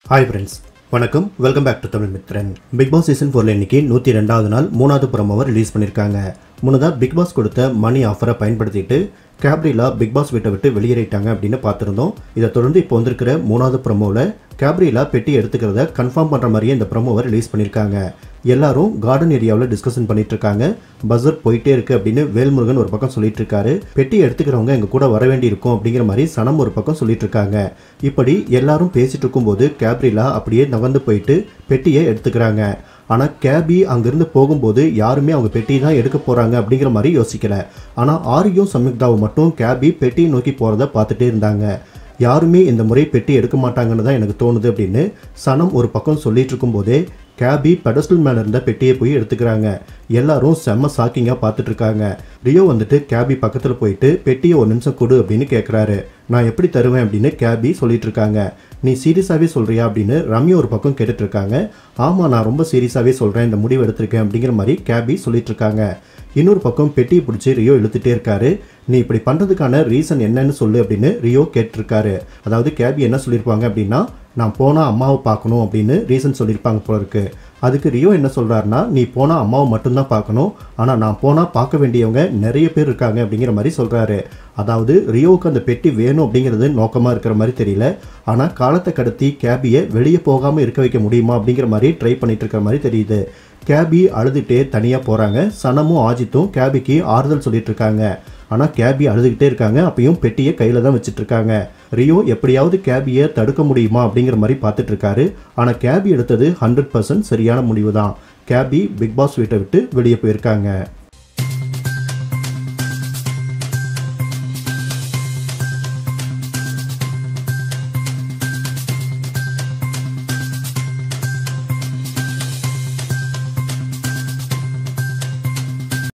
hi friends வணக்கம் welcome back to Tamil Mithran big boss season ஃபோரில் இன்னைக்கு நூற்றி ரெண்டாவது நாள் மூணாவது ப்ரோமோவை ரிலீஸ் பண்ணியிருக்காங்க முன்னதாக பிக் பாஸ் கொடுத்த மணி ஆஃபரை பயன்படுத்திட்டு கேப்ரிலா பிக் பாஸ் வீட்டை விட்டு வெளியேறிட்டாங்க அப்படின்னு பார்த்துருந்தோம் இதை தொடர்ந்து இப்போ வந்திருக்கிற மூணாவது ப்ரோமோவில் கேப்ரிலா பெட்டி எடுத்துக்கிறத கன்ஃபார்ம் பண்ணுற மாதிரியே இந்த ப்ரோமோவை ரிலீஸ் பண்ணியிருக்காங்க எல்லாரும் கார்டன் ஏரியாவில் டிஸ்கஷன் பண்ணிட்டு இருக்காங்க பஸ்ஸர் போயிட்டே இருக்கு அப்படின்னு வேல்முருகன் ஒரு பக்கம் சொல்லிட்டு இருக்காரு பெட்டி எடுத்துக்கிறவங்க எங்க கூட வர வேண்டி இருக்கும் அப்படிங்கிற மாதிரி சனம் ஒரு பக்கம் சொல்லிட்டு இருக்காங்க இப்படி எல்லாரும் பேசிட்டு இருக்கும்போது கேப்ரிலா அப்படியே நகர்ந்து போயிட்டு பெட்டியை எடுத்துக்கிறாங்க ஆனால் கேபி அங்கிருந்து போகும்போது யாருமே அவங்க பெட்டி தான் எடுக்க போகிறாங்க அப்படிங்கிற மாதிரி யோசிக்கல ஆனால் ஆரியும் சம்யுக்தாவும் மட்டும் கேபி பெட்டியை நோக்கி போகிறத பார்த்துட்டே இருந்தாங்க யாருமே இந்த முறை பெட்டி எடுக்க மாட்டாங்கன்னு தான் எனக்கு தோணுது அப்படின்னு சனம் ஒரு பக்கம் சொல்லிட்டு இருக்கும்போதே கேபி பெடஸ்டல் மேலே இருந்த பெட்டியை போய் எடுத்துக்கிறாங்க எல்லாரும் செம்ம ஷாக்கிங்காக பார்த்துட்டு இருக்காங்க ரியோ வந்துட்டு கேபி பக்கத்தில் போயிட்டு பெட்டியை ஒரு நிமிஷம் கொடு அப்படின்னு கேட்குறாரு நான் எப்படி தருவேன் அப்படின்னு கேபி சொல்லிட்டு இருக்காங்க நீ சீரியஸாகவே சொல்கிறியா அப்படின்னு ரம்யா ஒரு பக்கம் கேட்டுட்டு இருக்காங்க ஆமாம் நான் ரொம்ப சீரியஸாகவே சொல்கிறேன் இந்த முடிவு எடுத்திருக்கேன் அப்படிங்கிற மாதிரி கேபி சொல்லிட்டு இருக்காங்க இன்னொரு பக்கம் பெட்டியை பிடிச்சி ரியோ இழுத்துட்டே இருக்காரு நீ இப்படி பண்ணுறதுக்கான ரீசன் என்னன்னு சொல்லு அப்படின்னு ரியோ கேட்டிருக்காரு அதாவது கேபி என்ன சொல்லியிருப்பாங்க அப்படின்னா நான் போனால் அம்மாவை பார்க்கணும் அப்படின்னு ரீசன் சொல்லியிருப்பாங்க போல இருக்கு அதுக்கு ரியோ என்ன சொல்கிறாருன்னா நீ போனால் அம்மாவை மட்டும்தான் பார்க்கணும் ஆனால் நான் போனால் பார்க்க வேண்டியவங்க நிறைய பேர் இருக்காங்க அப்படிங்கிற மாதிரி சொல்கிறாரு அதாவது ரியோவுக்கு அந்த பெட்டி வேணும் அப்படிங்கிறது நோக்கமாக இருக்கிற மாதிரி தெரியல ஆனால் காலத்தை கடத்தி கேபியை வெளியே போகாமல் இருக்க வைக்க முடியுமா அப்படிங்கிற மாதிரி ட்ரை பண்ணிட்டு இருக்கிற மாதிரி தெரியுது கேபி அழுதுகிட்டே தனியாக போகிறாங்க சனமும் ஆஜித்தும் கேபிக்கு ஆறுதல் சொல்லிட்டு இருக்காங்க ஆனால் கேபி அழுதுகிட்டே இருக்காங்க அப்பயும் பெட்டியை கையில் தான் வச்சுட்டு இருக்காங்க ரியோ எப்படியாவது கேபியை தடுக்க முடியுமா அப்படிங்கிற மாதிரி பார்த்துட்டு இருக்காரு ஆனால் கேபி எடுத்தது ஹண்ட்ரட் பர்சன்ட் சரியான முடிவு தான் கேபி பிக் பாஸ் வீட்டை விட்டு வெளியே போயிருக்காங்க